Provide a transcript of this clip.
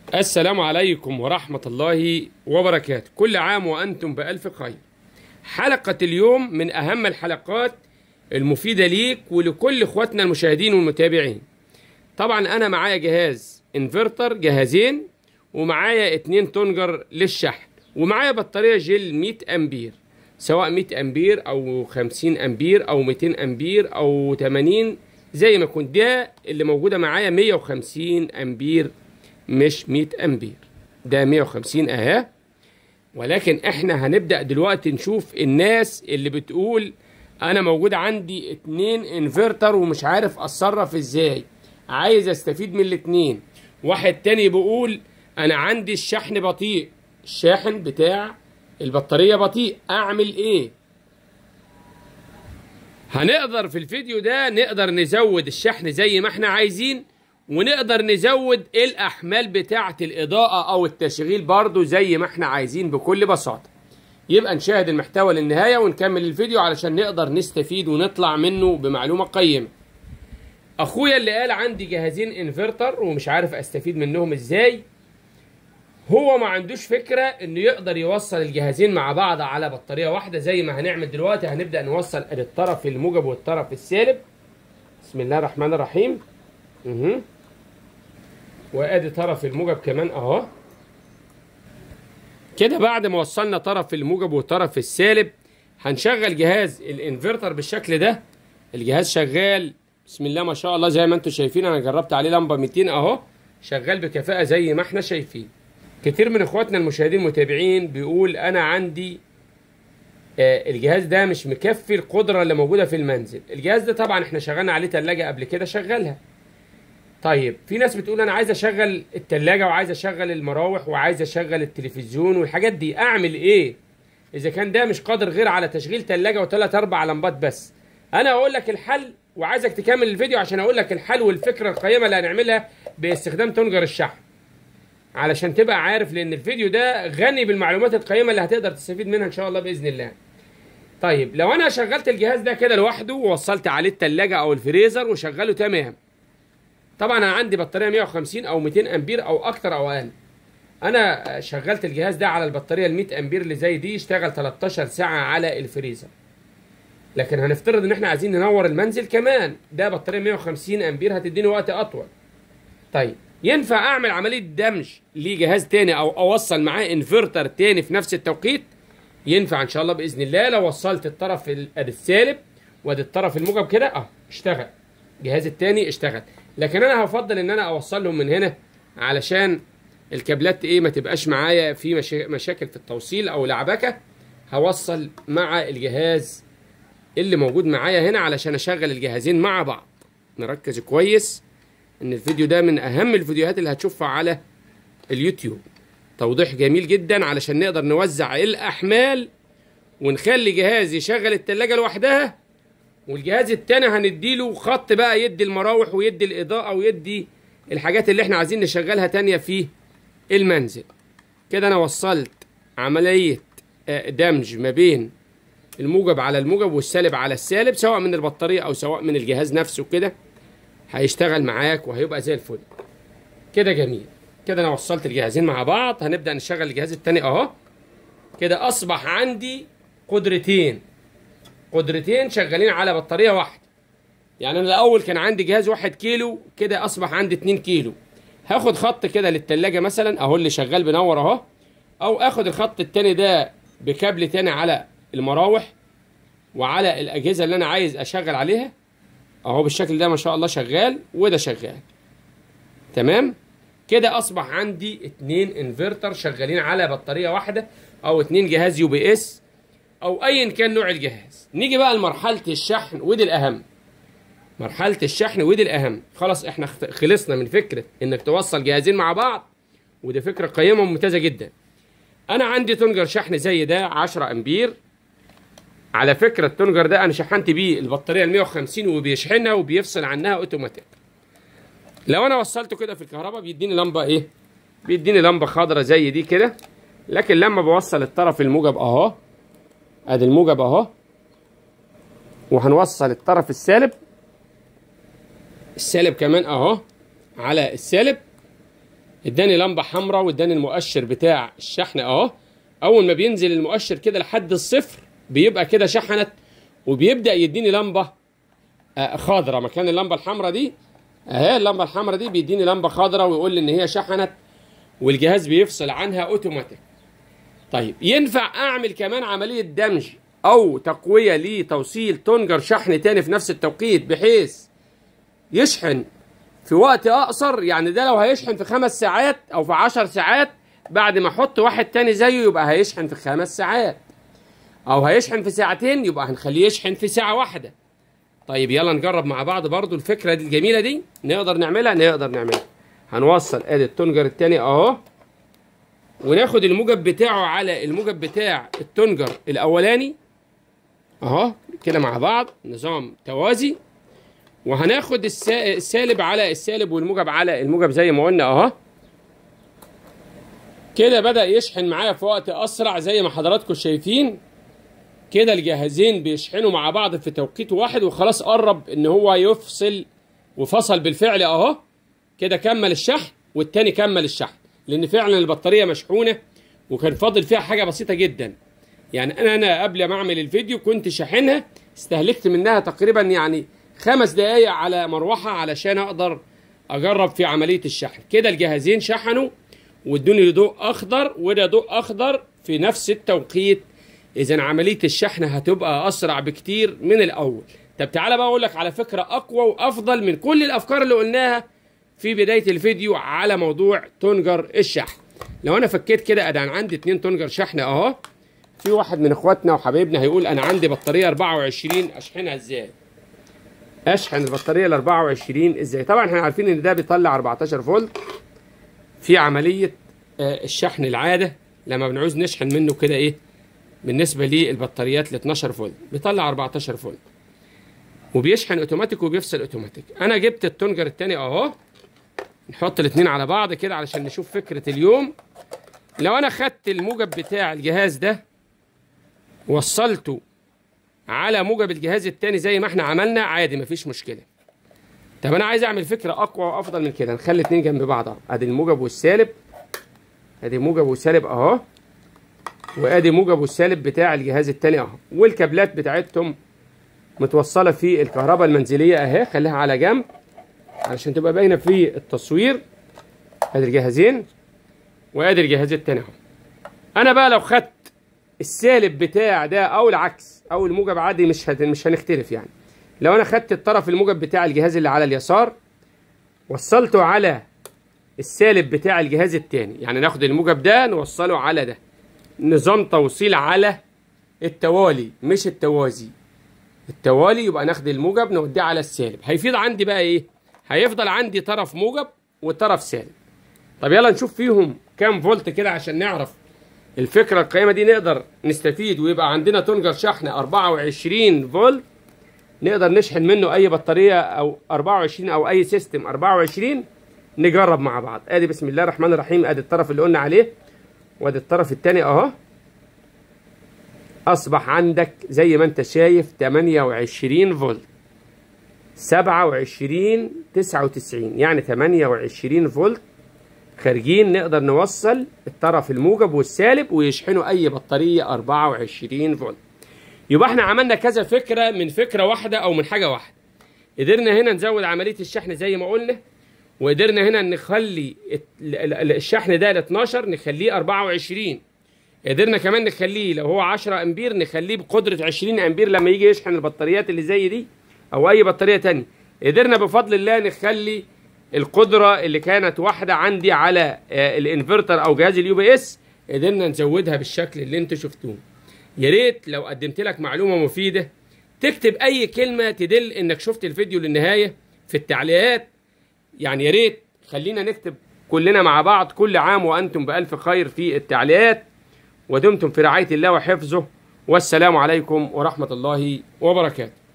السلام عليكم ورحمة الله وبركاته كل عام وأنتم بألف خير حلقة اليوم من أهم الحلقات المفيدة ليك ولكل إخواتنا المشاهدين والمتابعين طبعا أنا معايا جهاز انفرتر جهازين ومعايا اتنين تونجر للشحن ومعايا بطارية جيل 100 أمبير سواء 100 أمبير أو 50 أمبير أو 200 أمبير أو 80 زي ما كنت ده اللي موجودة معايا 150 أمبير مش 100 امبير ده 150 اهي ولكن احنا هنبدا دلوقتي نشوف الناس اللي بتقول انا موجود عندي اتنين انفرتر ومش عارف اتصرف ازاي عايز استفيد من الاتنين واحد تاني بيقول انا عندي الشحن بطيء الشاحن بتاع البطارية بطيء اعمل ايه هنقدر في الفيديو ده نقدر نزود الشحن زي ما احنا عايزين ونقدر نزود الاحمال بتاعه الاضاءه او التشغيل برضو زي ما احنا عايزين بكل بساطه يبقى نشاهد المحتوى للنهايه ونكمل الفيديو علشان نقدر نستفيد ونطلع منه بمعلومه قيمه اخويا اللي قال عندي جهازين انفرتر ومش عارف استفيد منهم ازاي هو ما عندوش فكره انه يقدر يوصل الجهازين مع بعض على بطاريه واحده زي ما هنعمل دلوقتي هنبدا نوصل الطرف الموجب والطرف السالب بسم الله الرحمن الرحيم اها وادي طرف الموجب كمان اهو كده بعد ما وصلنا طرف الموجب والطرف السالب هنشغل جهاز الانفرتر بالشكل ده الجهاز شغال بسم الله ما شاء الله زي ما انتم شايفين انا جربت عليه لمبه 200 اهو شغال بكفاءه زي ما احنا شايفين كتير من اخواتنا المشاهدين المتابعين بيقول انا عندي آه الجهاز ده مش مكفي القدره اللي موجوده في المنزل الجهاز ده طبعا احنا شغلنا عليه ثلاجه قبل كده شغلها طيب في ناس بتقول انا عايز اشغل التلاجة وعايز اشغل المراوح وعايز اشغل التلفزيون والحاجات دي اعمل ايه اذا كان ده مش قادر غير على تشغيل تلاجة وثلاث اربع لمبات بس انا اقول لك الحل وعايزك تكمل الفيديو عشان اقول لك الحل والفكره القيمه اللي هنعملها باستخدام تنجر الشحن علشان تبقى عارف لان الفيديو ده غني بالمعلومات القيمه اللي هتقدر تستفيد منها ان شاء الله باذن الله طيب لو انا شغلت الجهاز ده كده لوحده ووصلت عليه التلاجة او الفريزر وشغله تمام طبعا انا عندي بطاريه 150 او 200 امبير او اكتر او اقل انا شغلت الجهاز ده على البطاريه ال 100 امبير اللي زي دي يشتغل 13 ساعه على الفريزر لكن هنفترض ان احنا عايزين ننور المنزل كمان ده بطاريه 150 امبير هتديني وقت اطول طيب ينفع اعمل عمليه دمج لجهاز تاني او اوصل معاه انفرتر تاني في نفس التوقيت ينفع ان شاء الله باذن الله لو وصلت الطرف السالب وادي الطرف الموجب كده اه اشتغل الجهاز التاني اشتغل لكن انا هفضل ان انا اوصلهم من هنا علشان الكابلات ايه ما تبقاش معايا في مشا... مشاكل في التوصيل او لعبكه هوصل مع الجهاز اللي موجود معايا هنا علشان اشغل الجهازين مع بعض نركز كويس ان الفيديو ده من اهم الفيديوهات اللي هتشوفها على اليوتيوب توضيح جميل جدا علشان نقدر نوزع الاحمال ونخلي جهاز يشغل التلاجة لوحدها والجهاز التاني هنديله خط بقى يدي المراوح ويدي الاضاءه ويدي الحاجات اللي احنا عايزين نشغلها تانية في المنزل كده انا وصلت عمليه دمج ما بين الموجب على الموجب والسالب على السالب سواء من البطاريه او سواء من الجهاز نفسه كده هيشتغل معاك وهيبقى زي الفل كده جميل كده انا وصلت الجهازين مع بعض هنبدا نشغل الجهاز التاني اهو كده اصبح عندي قدرتين قدرتين شغالين على بطاريه واحده يعني انا الاول كان عندي جهاز واحد كيلو كده اصبح عندي 2 كيلو هاخد خط كده للتلاجة مثلا اهو اللي شغال بنور اهو او اخد الخط التاني ده بكابل تاني على المراوح وعلى الاجهزه اللي انا عايز اشغل عليها اهو بالشكل ده ما شاء الله شغال وده شغال تمام كده اصبح عندي اتنين انفرتر شغالين على بطاريه واحده او اتنين جهاز يو بي اس او ايا كان نوع الجهاز نيجي بقى لمرحله الشحن ودي الاهم مرحله الشحن ودي الاهم خلاص احنا خلصنا من فكره انك توصل جهازين مع بعض ودي فكره قيمه وممتازه جدا انا عندي تنجر شحن زي ده 10 امبير على فكره التنجر ده انا شحنت بيه البطاريه ال 150 وبيشحنها وبيفصل عنها اوتوماتيك لو انا وصلته كده في الكهرباء بيديني لمبه ايه بيديني لمبه خضراء زي دي كده لكن لما بوصل الطرف الموجب اهو ادي الموجب اهو وهنوصل الطرف السالب السالب كمان اهو على السالب اداني لمبه حمراء واداني المؤشر بتاع الشحن اهو اول ما بينزل المؤشر كده لحد الصفر بيبقى كده شحنت وبيبدا يديني لمبه آه، خضراء مكان اللمبه الحمراء دي اهي اللمبه الحمراء دي بيديني لمبه خضراء ويقول لي ان هي شحنت والجهاز بيفصل عنها اوتوماتيك طيب ينفع اعمل كمان عمليه دمج او تقويه لتوصيل تونجر شحن تاني في نفس التوقيت بحيث يشحن في وقت اقصر يعني ده لو هيشحن في خمس ساعات او في عشر ساعات بعد ما احط واحد تاني زيه يبقى هيشحن في خمس ساعات او هيشحن في ساعتين يبقى هنخليه يشحن في ساعه واحده طيب يلا نجرب مع بعض برضو الفكره دي الجميله دي نقدر نعملها نقدر نعملها هنوصل ادي التونجر التاني اهو وناخد الموجب بتاعه على الموجب بتاع التونجر الاولاني اهو كده مع بعض نظام توازي وهناخد السا- السالب على السالب والموجب على الموجب زي ما قلنا اهو كده بدأ يشحن معايا في وقت أسرع زي ما حضراتكم شايفين كده الجهازين بيشحنوا مع بعض في توقيت واحد وخلاص قرب إن هو يفصل وفصل بالفعل أهو كده كمل الشحن والتاني كمل الشحن لأن فعلا البطارية مشحونة وكان فاضل فيها حاجة بسيطة جدا يعني أنا أنا قبل ما أعمل الفيديو كنت شاحنها استهلكت منها تقريبا يعني خمس دقايق على مروحة علشان أقدر أجرب في عملية الشحن كده الجهازين شحنوا وادوني ضوء اخضر وده ضوء اخضر في نفس التوقيت اذا عمليه الشحن هتبقى اسرع بكتير من الاول طب تعالى بقى اقول لك على فكره اقوى وافضل من كل الافكار اللي قلناها في بدايه الفيديو على موضوع تونجر الشحن لو انا فكيت كده انا عندي اتنين تونجر شحن اهو في واحد من اخواتنا وحبايبنا هيقول انا عندي بطاريه 24 اشحنها ازاي اشحن البطاريه ال 24 ازاي طبعا احنا عارفين ان ده بيطلع 14 فولت في عملية آه، الشحن العادة لما بنعوز نشحن منه كده ايه بالنسبة للبطاريات ل 12 فولت بيطلع 14 فولت وبيشحن اوتوماتيك وبيفصل اوتوماتيك انا جبت التونجر التاني اهو نحط الاتنين على بعض كده علشان نشوف فكرة اليوم لو انا خدت الموجب بتاع الجهاز ده وصلته على موجب الجهاز التاني زي ما احنا عملنا عادي مفيش مشكلة طب انا عايز اعمل فكره اقوى وافضل من كده نخلي اتنين جنب بعض اهو ادي الموجب والسالب ادي موجب وسالب اهو وادي موجب والسالب بتاع الجهاز التاني اهو والكابلات بتاعتهم متوصله في الكهرباء المنزليه اهي خليها على جنب علشان تبقى باينه في التصوير ادي الجهازين وادي الجهاز التاني اهو انا بقى لو خدت السالب بتاع ده او العكس او الموجب عادي مش هت... مش هنختلف يعني لو انا خدت الطرف الموجب بتاع الجهاز اللي على اليسار وصلته على السالب بتاع الجهاز التاني يعني ناخد الموجب ده نوصله على ده نظام توصيل على التوالي مش التوازي التوالي يبقى ناخد الموجب نوديه على السالب هيفيض عندي بقى ايه هيفضل عندي طرف موجب وطرف سالب طب يلا نشوف فيهم كام فولت كده عشان نعرف الفكره القيمه دي نقدر نستفيد ويبقى عندنا تونجر شحن 24 فولت نقدر نشحن منه اي بطاريه او 24 او اي سيستم 24 نجرب مع بعض ادي بسم الله الرحمن الرحيم ادي الطرف اللي قلنا عليه وادي الطرف الثاني اهو اصبح عندك زي ما انت شايف 28 فولت 27 99 يعني 28 فولت خارجين نقدر نوصل الطرف الموجب والسالب ويشحنوا اي بطاريه 24 فولت يبقى احنا عملنا كذا فكره من فكره واحده او من حاجه واحده قدرنا هنا نزود عمليه الشحن زي ما قلنا وقدرنا هنا نخلي الشحن ده ل 12 نخليه 24 قدرنا كمان نخليه لو هو 10 امبير نخليه بقدره 20 امبير لما يجي يشحن البطاريات اللي زي دي او اي بطاريه تانية قدرنا بفضل الله نخلي القدره اللي كانت واحده عندي على الانفرتر او جهاز اليو بي اس قدرنا نزودها بالشكل اللي انتوا شفتوه يا ريت لو قدمت لك معلومه مفيده تكتب اي كلمه تدل انك شفت الفيديو للنهايه في التعليقات يعني يا ريت خلينا نكتب كلنا مع بعض كل عام وانتم بالف خير في التعليقات ودمتم في رعايه الله وحفظه والسلام عليكم ورحمه الله وبركاته